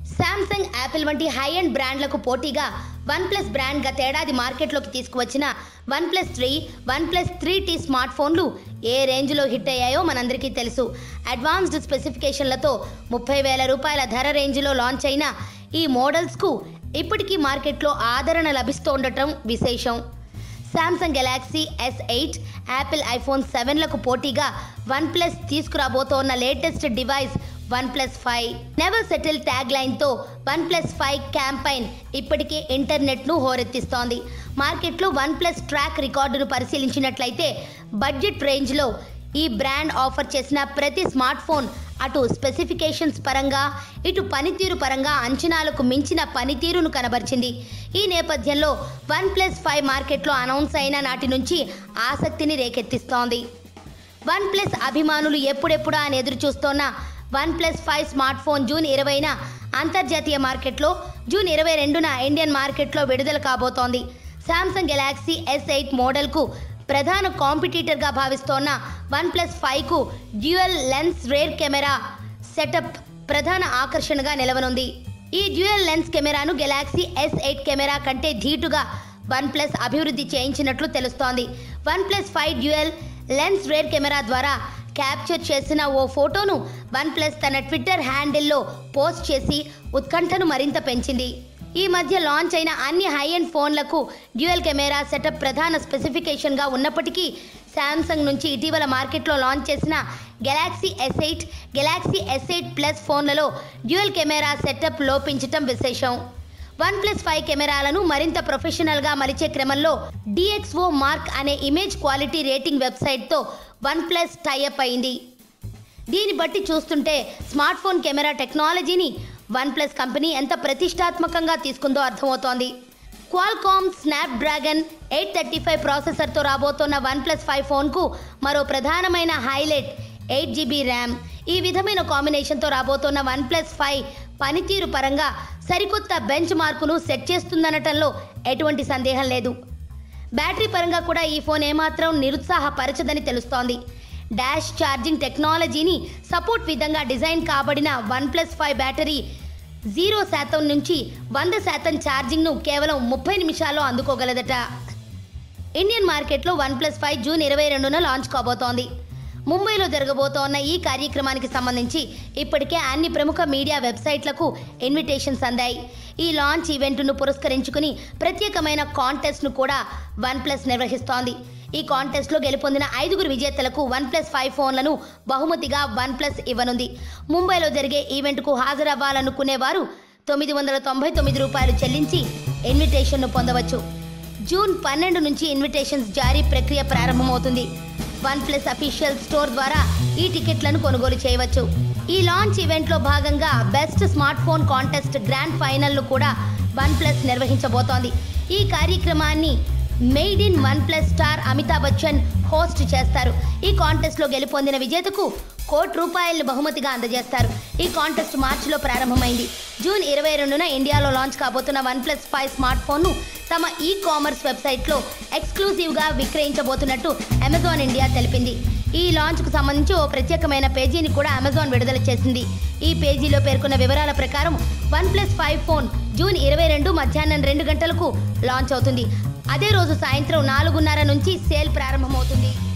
Samsung Apple వంటి high end బ్రాండ్లకు పోటీగా వన్ ప్లస్ బ్రాండ్ గతేడాది మార్కెట్లోకి తీసుకువచ్చిన OnePlus three OnePlus three T smart ఫోన్లు ఏ రేంజ్లో హిట్ అయ్యాయో మనందరికీ తెలుసు అడ్వాన్స్డ్ స్పెసిఫికేషన్లతో ముప్పై వేల రూపాయల ధర రేంజ్లో లాంచ్ అయిన ఈ మోడల్స్కు ఇప్పటికీ మార్కెట్లో ఆదరణ లభిస్తుండటం విశేషం Samsung Galaxy S eight Apple iPhone సెవెన్లకు పోటీగా వన్ ప్లస్ తీసుకురాబోతోన్న latest device OnePlus five never settle tag లైన్తో వన్ ప్లస్ ఫైవ్ క్యాంపైన్ ఇప్పటికే ఇంటర్నెట్ను హోరెత్తిస్తోంది మార్కెట్లో వన్ ప్లస్ ట్రాక్ రికార్డును పరిశీలించినట్లయితే బడ్జెట్ రేంజ్లో ఈ బ్రాండ్ ఆఫర్ చేసిన ప్రతి స్మార్ట్ ఫోన్ అటు స్పెసిఫికేషన్స్ పరంగా ఇటు పనితీరు పరంగా అంచనాలకు మించిన పనితీరును కనబరిచింది ఈ నేపథ్యంలో వన్ ప్లస్ ఫైవ్ మార్కెట్లో అనౌన్స్ అయిన నాటి నుంచి ఆసక్తిని రేకెత్తిస్తోంది వన్ ప్లస్ అభిమానులు ఎప్పుడెప్పుడా అని ఎదురు చూస్తోన్న OnePlus five smart phone June ఇరవైన అంతర్జాతీయ మార్కెట్లో జూన్ ఇరవై రెండున ఇండియన్ మార్కెట్లో విడుదల కాబోతోంది శాంసంగ్ గెలాక్సీ ఎస్ ఎయిట్ మోడల్కు ప్రధాన కాంపిటీటర్గా భావిస్తోన్న వన్ ప్లస్ ఫైవ్కు dual lens rear camera setup ప్రధాన ఆకర్షణగా నిలవనుంది ఈ డ్యూయల్ లెన్స్ కెమెరాను గెలాక్సీ ఎస్ ఎయిట్ కెమెరా కంటే ధీటుగా వన్ ప్లస్ అభివృద్ధి చేయించినట్లు తెలుస్తోంది OnePlus five dual lens rear camera ద్వారా క్యాప్చర్ చేసిన ఓ ఫోటోను వన్ ప్లస్ తన ట్విట్టర్ హ్యాండిల్లో పోస్ట్ చేసి ఉత్కంఠను మరింత పెంచింది ఈ మధ్య లాంచ్ అయిన అన్ని హై ఎండ్ ఫోన్లకు డ్యూయల్ కెమెరా సెటప్ ప్రధాన స్పెసిఫికేషన్గా ఉన్నప్పటికీ శాంసంగ్ నుంచి ఇటీవల మార్కెట్లో లాంచ్ చేసిన Galaxy S eight Galaxy S eight plus ఫోన్లలో డ్యూయల్ కెమెరా సెటప్ లోపించటం విశేషం వన్ ప్లస్ ఫైవ్ కెమెరాలను మరింత ప్రొఫెషనల్గా మలిచే క్రమంలో డిఎక్స్ఓ మార్క్ అనే ఇమేజ్ క్వాలిటీ రేటింగ్ వెబ్సైట్తో వన్ ప్లస్ టైఅప్ అయింది దీన్ని బట్టి చూస్తుంటే స్మార్ట్ ఫోన్ కెమెరా టెక్నాలజీని వన్ ప్లస్ కంపెనీ ఎంత ప్రతిష్టాత్మకంగా తీసుకుందో అర్థమవుతోంది Qualcomm Snapdragon eight thirty five ప్రాసెసర్తో రాబోతున్న వన్ ప్లస్ ఫైవ్ ఫోన్కు మరో ప్రధానమైన హైలైట్ ఎయిట్ జీబీ ర్యామ్ ఈ విధమైన కాంబినేషన్తో రాబోతున్న వన్ ప్లస్ ఫైవ్ పనితీరు పరంగా సరికొత్త బెంచ్ మార్కును సెట్ చేస్తుందనటంలో ఎటువంటి సందేహం లేదు బ్యాటరీ పరంగా కూడా ఈ ఫోన్ ఏమాత్రం నిరుత్సాహపరచదని తెలుస్తోంది డాష్ ఛార్జింగ్ టెక్నాలజీని సపోర్ట్ విధంగా డిజైన్ కాబడిన OnePlus five battery zero శాతం నుంచి వంద శాతం ఛార్జింగ్ను కేవలం ముప్పై నిమిషాల్లో అందుకోగలదట ఇండియన్ మార్కెట్లో వన్ ప్లస్ ఫైవ్ జూన్ ఇరవై రెండున లాంచ్ కాబోతోంది ముంబైలో జరగబోతోన్న ఈ కార్యక్రమానికి సంబంధించి ఇప్పటికే అన్ని ప్రముఖ మీడియా వెబ్సైట్లకు ఇన్విటేషన్స్ అందాయి ఈ లాంచ్ ఈవెంట్ను పురస్కరించుకుని ప్రత్యేకమైన కాంటెస్ట్ను కూడా వన్ ప్లస్ నిర్వహిస్తోంది ఈ కాంటెస్ట్లో గెలుపొందిన ఐదుగురు విజేతలకు వన్ ప్లస్ ఫైవ్ ఫోన్లను బహుమతిగా వన్ ప్లస్ ఇవ్వనుంది ముంబైలో జరిగే ఈవెంట్కు హాజరవ్వాలనుకునే వారు తొమ్మిది వందల తొంభై తొమ్మిది రూపాయలు చెల్లించి ఇన్విటేషన్ను పొందవచ్చు జూన్ పన్నెండు నుంచి ఇన్విటేషన్స్ జారీ ప్రక్రియ ప్రారంభమవుతుంది వన్ ప్లస్ అఫీషియల్ స్టోర్ ద్వారా ఈ టికెట్లను కొనుగోలు చేయవచ్చు ఈ లాంచ్ ఈవెంట్లో భాగంగా best smart phone contest grand ఫైనల్ను కూడా వన్ ప్లస్ నిర్వహించబోతోంది ఈ కార్యక్రమాన్ని made in OnePlus star Amitabh Bachchan host చేస్తారు ఈ కాంటెస్ట్లో గెలుపొందిన విజేతకు కోటి రూపాయలను బహుమతిగా అందజేస్తారు ఈ కాంటెస్ట్ మార్చిలో ప్రారంభమైంది జూన్ ఇరవై రెండున ఇండియాలో లాంచ్ కాబోతున్న వన్ ప్లస్ ఫైవ్ స్మార్ట్ ఫోన్ను తమ ఈ కామర్స్ వెబ్సైట్లో ఎక్స్క్లూజివ్గా విక్రయించబోతున్నట్టు అమెజాన్ ఇండియా తెలిపింది ఈ లాంచ్కు సంబంధించి ఓ ప్రత్యేకమైన పేజీని కూడా అమెజాన్ విడుదల చేసింది ఈ పేజీలో పేర్కొన్న వివరాల ప్రకారం OnePlus five phone June ఇరవై రెండు మధ్యాహ్నం రెండు గంటలకు లాంచ్ అవుతుంది అదే రోజు సాయంత్రం నాలుగున్నర నుంచి సేల్ ప్రారంభమవుతుంది